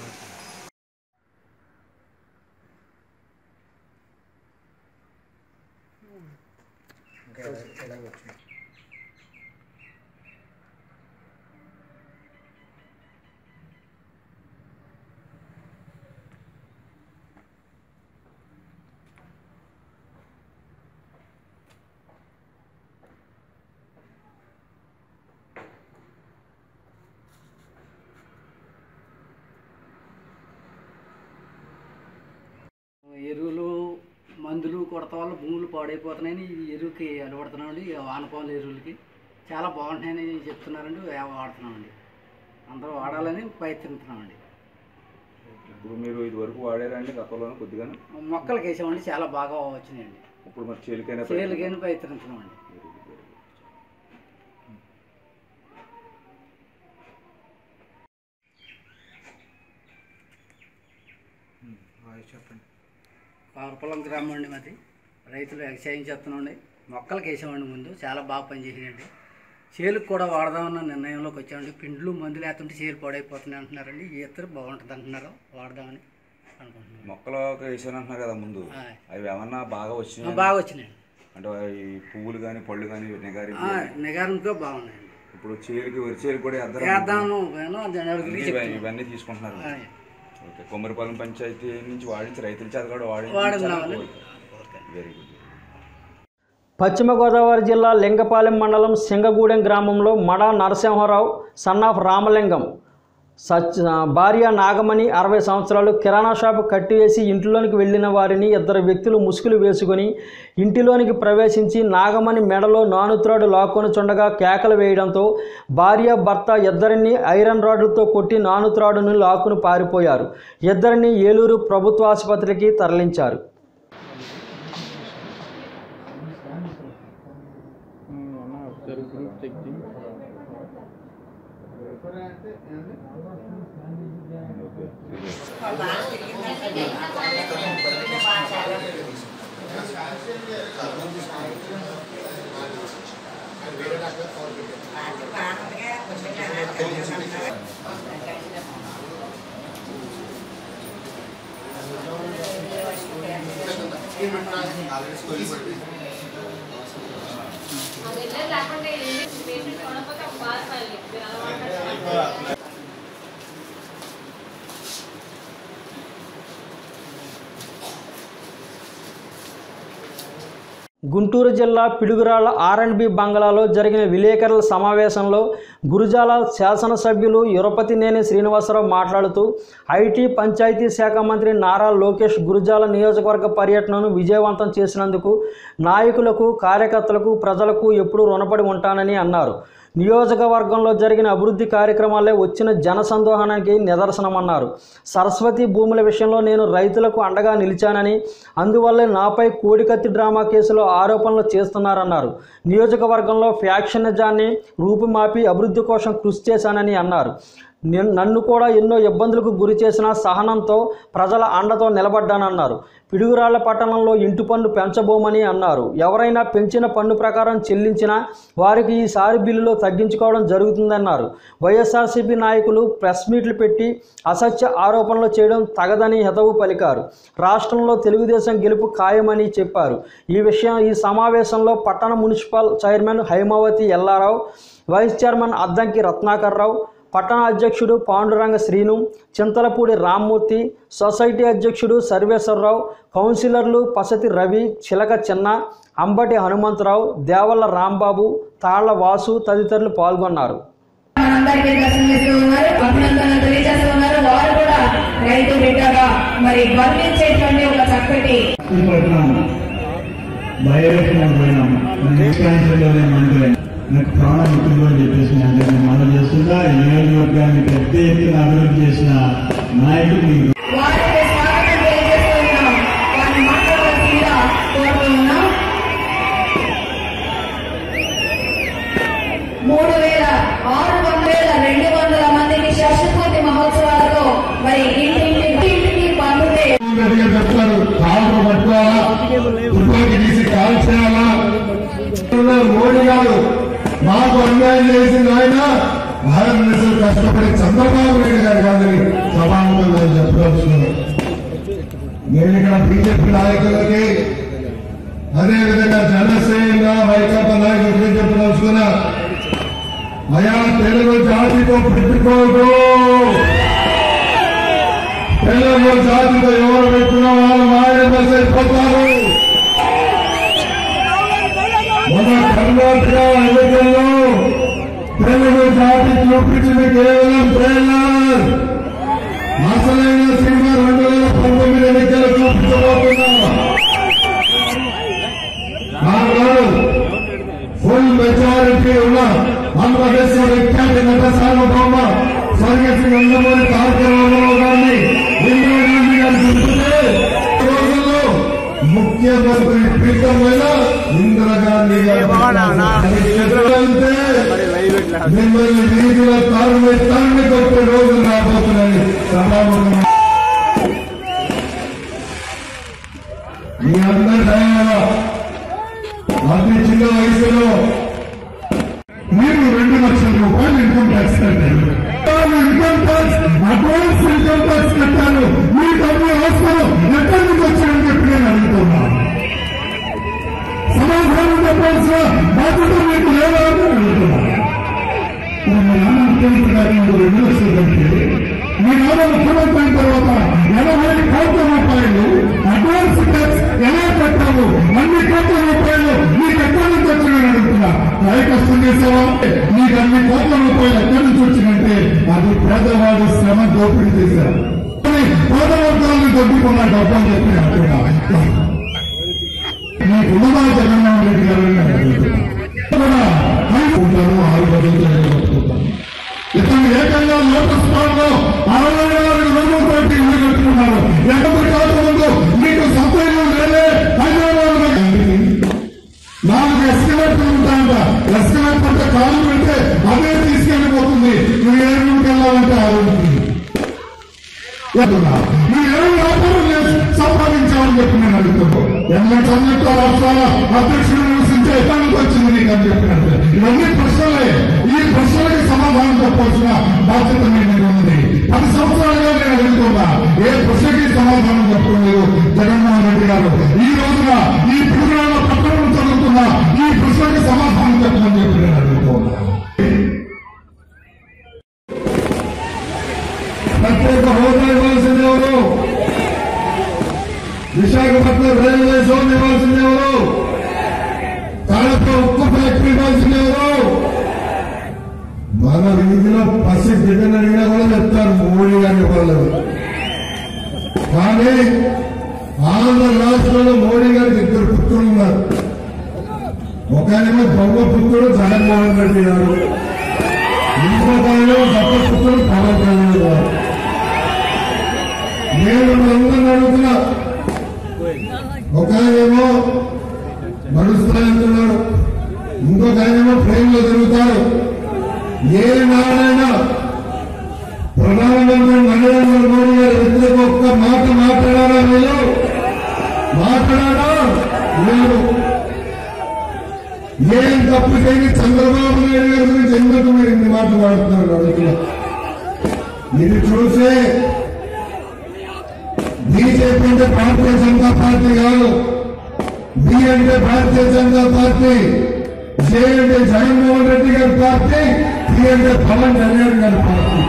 ఎరువులు మందులు కొడత వల్ల భూములు పాడైపోతున్నాయని ఈ ఎరువుకి అలవడుతున్నామండి ఈ వానపాముల ఎరువులకి చాలా బాగుంటాయని చెప్తున్నారండి వా- వాడుతున్నామండి అందరూ వాడాలని ప్రయత్నిస్తున్నామండి ఇప్పుడు మీరు ఇది వరకు వాడారండి గతంలో కొద్దిగా మొక్కలకి వేసామండి చాలా బాగా వచ్చినాయండి ఇప్పుడు మరి చేలికైనా చేలుకైనా ప్రయత్నిస్తున్నామండి చెప్పండి కారపొలం గ్రామం అండి మాది రైతులు వ్యవసాయం చేస్తున్నాండి మొక్కలకి వేసామండి ముందు చాలా బాగా పనిచేసినాయండి చేలుకు కూడా వాడదామన్న నిర్ణయంలోకి వచ్చామండి పిండ్లు మందులు వేస్తుంటే చేలు పాడైపోతున్నాయి అంటున్నారండి ఈ ఇద్దరు బాగుంటుంది అంటున్నారు వాడదామని అనుకుంటున్నాం మొక్కలు వేసాను అంటున్నారు కదా ముందు ఆయ్. అవి ఏమన్నా బాగా ఆ, వచ్చినాయి బాగా వచ్చినాయి అంటే ఈ పువ్వులు కానీ పళ్ళు కానీ నిగారి ఆ, నిగారింపుగా బాగున్నాయండి ఇప్పుడు చేలికి వరి చేలికి కూడా వేద్దాం వేద్దాము వేను జనవరికి ఇవన్నీ- చెప్తున్నాం. ఇవన్నీ తీసుకుంటున్నారు ఆయ్. ఓకే కొమ్మరిపాలెం పంచాయతీ నుంచి వాడించి రైతుల చేత కూడా వాడిందామని వాడించాలి వెరీ గుడ్ పశ్చిమ గోదావరి జిల్లా లింగపాలెం మండలం సింగగూడెం గ్రామంలో మడా నరసింహారావు సన్ ఆఫ్ రామలింగం సచ్ భార్య నాగమణి అరవై సంవత్సరాలు కిరాణా షాపు కట్టివేసి ఇంటిలోనికి వెళ్ళిన వారిని ఇద్దరు వ్యక్తులు ముసుగులు వేసుకొని ఇంటిలోనికి ప్రవేశించి నాగమణి మెడలో నానుత్రాడు లాక్కొని చుండగా కేకలు వేయడంతో భార్య భర్త ఇద్దరిని ఐరన్ రాడ్లతో కొట్టి నానుత్రాడును లాక్కుని పారిపోయారు ఇద్దరిని ఏలూరు ప్రభుత్వ ఆసుపత్రికి తరలించారు గుంటూరు జిల్లా పిడుగురాళ్ల ఆర్ఎండ్బి బంగ్లాలో జరిగిన విలేకరుల సమావేశంలో గురుజాల శాసనసభ్యులు యురపతినేని శ్రీనివాసరావు మాట్లాడుతూ ఐటీ పంచాయతీ శాఖ మంత్రి నారా లోకేష్ గురుజాల నియోజకవర్గ పర్యటనను విజయవంతం చేసినందుకు నాయకులకు కార్యకర్తలకు ప్రజలకు ఎప్పుడూ రుణపడి ఉంటానని అన్నారు నియోజకవర్గంలో జరిగిన అభివృద్ధి కార్యక్రమాలే వచ్చిన జనసందోహనానికి నిదర్శనమన్నారు సరస్వతి భూముల విషయంలో నేను రైతులకు అండగా నిలిచానని అందువల్లే నాపై కోడికత్తి డ్రామా కేసులో ఆరోపణలు చేస్తున్నారన్నారు నియోజకవర్గంలో ఫ్యాక్షనిజాన్ని రూపుమాపి అభివృద్ధి కోసం కృషి చేశానని అన్నారు నిన్- నన్ను కూడా ఎన్నో ఇబ్బందులకు గురి చేసిన సహనంతో ప్రజల అండతో నిలబడ్డానన్నారు పిడుగురాళ్ల పట్టణంలో ఇంటి పన్ను పెంచబోమని అన్నారు ఎవరైనా పెంచిన పన్ను ప్రకారం చెల్లించినా వారికి ఈసారి బిల్లులో తగ్గించుకోవడం జరుగుతుందన్నారు వైఎస్ఆర్సీపీ నాయకులు ప్రెస్ మీట్లు పెట్టి అసత్య ఆరోపణలు చేయడం తగదని హితవు పలికారు రాష్ట్రంలో తెలుగుదేశం గెలుపు ఖాయమని చెప్పారు ఈ విషయం ఈ సమావేశంలో పట్టణ municipal chairman Haimavathi Ella Rao vice chairman Addanki Ratnakar Rao పట్టణ అధ్యక్షుడు పాండురంగ శ్రీను చింతలపూడి రామ్మూర్తి సొసైటీ అధ్యక్షుడు సర్వేశ్వరరావు కౌన్సిలర్లు పసతి రవి చిలక చిన్న అంబటి హనుమంతరావు దేవల్ల రాంబాబు తాళ్ల వాసు తదితరులు పాల్గొన్నారు అందరికీ దర్శనమిస్తూ ఉన్నారు అభినందనలు తెలియజేస్తూ ఉన్నారు వారు కూడా రైతు బిడ్డగా మరి గర్వించేటువంటి ఒక చక్కటి బయోరెక్షన్ పోయినాం క్యాన్సర్లోనే మందులే నాకు ప్రాణం ఉంటుంది అని చెప్పేసి నేను అందరినీ మనం చేస్తున్నా ఈ నియోజకవర్గాన్ని పెద్ద ఎత్తున అభివృద్ధి చేసిన నాయకుడు మీకు వారికి స్వాగతం తెలియజేస్తూ ఉన్నాం వారిని మాట్లాడవలసిందిగా కోరుతూ ఉన్నాం మూడు వేల ఆరు వందల రెండు వందల మందికి షష్ఠపూర్తి మహోత్సవాలతో మరి ఇంటింటి ఇంటికి పండుగ గట్టిగా చెప్తారు కాళ్ళు పట్టుకోవాలా తుపాకి తీసి కాల్ చేయాలా మోడీ గారు మాకు అన్యాయం చేసింది ఆయన భారతదేశం కష్టపడి చంద్రబాబు నాయుడు గారు కాదని సభాముఖంగా చెప్పదలుచుకున్నాను నేను ఇక్కడ బీజేపీ నాయకులకి అదేవిధంగా జనసేన వైకాపా నాయకులకి చెప్పదలుచుకున్నా అయా తెలుగు జాతితో పెట్టుకోవద్దు తెలుగు జాతితో ఎవరు పెట్టినా వాళ్ళు మాయ అయిపోతారు మన కర్ణాటక ఎన్నికల్లో తెలుగు జాతి చూపించిన కేవలం ట్రైలర్ అసలైన సినిమా రెండు వేల పంతొమ్మిది ఎన్నికలు చూపించబోతున్నాం నాలుగు ఫుల్ మెజారిటీ ఉన్న ఆంధ్రప్రదేశ్ విఖ్యాతి నట సార్వభౌమ స్వర్గీయ శ్రీ నందమూరి తారక రామారావు గారిని ఇందిరాగాంధీ గారు చూపితే ఈ రోజుల్లో ముఖ్యమంత్రి పీఠం మీద ఇందిరాగాంధీ గారు అంటే మిమ్మల్ని వీధిలో తారుని తారుని కొట్టే రోజులు రాబోతున్నాయి సభాముఖంగా మీ అందరి దయ అతి చిన్న వయసులో మీరు రెండు లక్షల రూపాయలు ఇన్కమ్ ట్యాక్స్ కట్టారు income tax advance income tax కట్టారు మీ డబ్బు అవసరం ఎక్కడి నుంచి వచ్చారని చెప్పి నేను అడుగుతున్నా సమాధానం చెప్పాల్సిన బాధ్యత మీకు లేదా అని అడుగుతున్నా ఇప్పుడు మీ నాన్న ముఖ్యమంత్రి గారు మీరు రెండు లక్షలు కట్టే మీ నాన్న ముఖ్యమంత్రి అయిన తర్వాత ఎనభై కోట్ల రూపాయలు అడ్వాన్స్ ట్యాక్స్ ఎలా కట్టాము అన్ని కోట్ల రూపాయలు మీకు ఎక్కడి నుంచి వచ్చినాయని అడుగుతున్నా కాయ కష్టం చేసావా మీకు అన్ని కోట్ల రూపాయలు ఎక్కడి నుంచి వచ్చినంటే అది పేదవాడు శ్రమ దోపిడీ చేశారు కానీ పేద వర్గాలను దొబ్బుకున్న డబ్బు అని చెప్పి నేను అంటున్నా మీ కుటుంబా జగన్మోహన్ రెడ్డి గారు అని నేను అడుగుతున్నా. కూడా ఉంటాను ఆరు బదులు పట్టుకుంటాను ఇతను ఏకంగా లోటస్ పార్క్ లో అరవై నాలుగు రోజుల పాటు ఇల్లు కట్టుకున్నారు ఎక్కడ కాకముందు మీకు సొంత ఇల్లు లేదే హైదరాబాద్ నాలుగు ఎస్కలేటర్ ఉంటాయంట ఎస్కలేటర్ అంటే కాలు పెడితే అదే తీసుకెళ్ళిపోతుంది నువ్వు ఏ రూమ్కి వెళ్ళాలంటే ఆ రూమ్కి మీరు ఏ వ్యాపారం చేసి సంపాదించాలని చెప్పి నేను అడుగుతున్నాను ఎన్నటి అన్నింటితో రాష్ట్రాల అధ్యక్షుడు నివసించే ఎక్కడికి వచ్చింది నీకు అని చెప్పినట్టు ఇవన్నీ ప్రశ్నలే ఈ ప్రశ్నలకి సమాధానం చెప్పాల్సిన బాధ్యత మీ మీద ఉంది పది సంవత్సరాలుగా నేను అడుగుతున్నా ఏ ప్రశ్నకి సమాధానం చెప్పలేదు జగన్మోహన్ రెడ్డి గారు ఈ రోజున ఈ పిల్లల పట్టణం చదువుతున్నా ఈ ప్రశ్నకి సమాధానం చెప్పమని చెప్పి నేను అడుగుతున్నా ప్రత్యేక హోదా ఇవ్వాల్సింది ఎవరు విశాఖపట్నం రైల్వే జోన్ ఇవ్వాల్సింది ఎవరు చెప్పాల్సిన ఎవరు మన వీధిలో పసి బిడ్డను అడిగినా కూడా చెప్తారు మోడీ గారి వాళ్ళు కానీ ఆంధ్ర రాష్ట్రంలో మోడీ గారికి ఇద్దరు పుత్రులు ఉన్నారు ఒకనేమో బొమ్మ పుత్రుడు జగన్మోహన్ రెడ్డి గారు ఇంకొక ఆయన దత్త పుత్రుడు పవన్ కళ్యాణ్ గారు నేను అందరిని అడుగుతున్నా ఒక ఆయనేమో నడుస్తానంటున్నాడు ఇంకొక ఆయనేమో ట్రైన్ లో తిరుగుతారు ఏ నాడైనా ప్రధానమంత్రి నరేంద్ర మోడీ గారి వ్యతిరేక ఒక్క మాట మాట్లాడారా మీరు మాట్లాడారా లేదు ఏం తప్పు చేయని చంద్రబాబు నాయుడు గారి గురించి ఎందుకు మీరు ఇన్ని మాటలు మాడుతున్నారు అడుగుతున్నా ఇది చూసే బీజేపీ అంటే భారతీయ జనతా పార్టీ కాదు బి అంటే భారతీయ జనతా పార్టీ జే అంటే జగన్మోహన్ రెడ్డి గారి పార్టీ టీ అంటే పవన్ కళ్యాణ్ గారి పార్టీ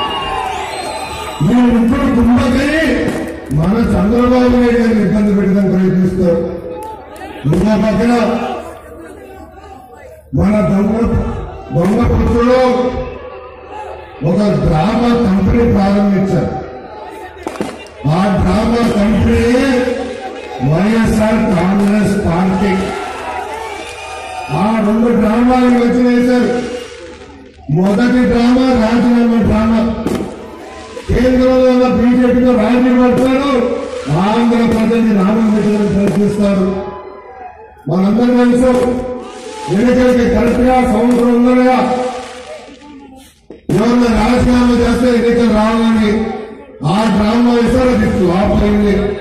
మీరు ఇప్పుడు కుంభకై మన చంద్రబాబు నాయుడు గారిని ఇబ్బంది పెట్టడానికి ప్రయత్నిస్తారు ఇంకో పక్కన మన దొంగ దొంగ పుత్రులు ఒక డ్రామా కంపెనీ ప్రారంభించారు ఆ drama company YSR Congress party ఆ రెండు డ్రామాలు వచ్చినాయి సార్ మొదటి డ్రామా రాజీనామా డ్రామా కేంద్రంలో ఉన్న బీజేపీతో రాజీ పడతారు ఆంధ్ర ప్రజల్ని నామనించడానికి ప్రయత్నిస్తారు మనందరం తెలుసు ఎన్నికలకి కరెక్ట్ గా సంవత్సరం ఉందనగా ఎవరన్నా రాజీనామా చేస్తే ఎన్నికలు రావాలని ఆ డ్రామా వేశారు అది ఫ్లాప్ అయింది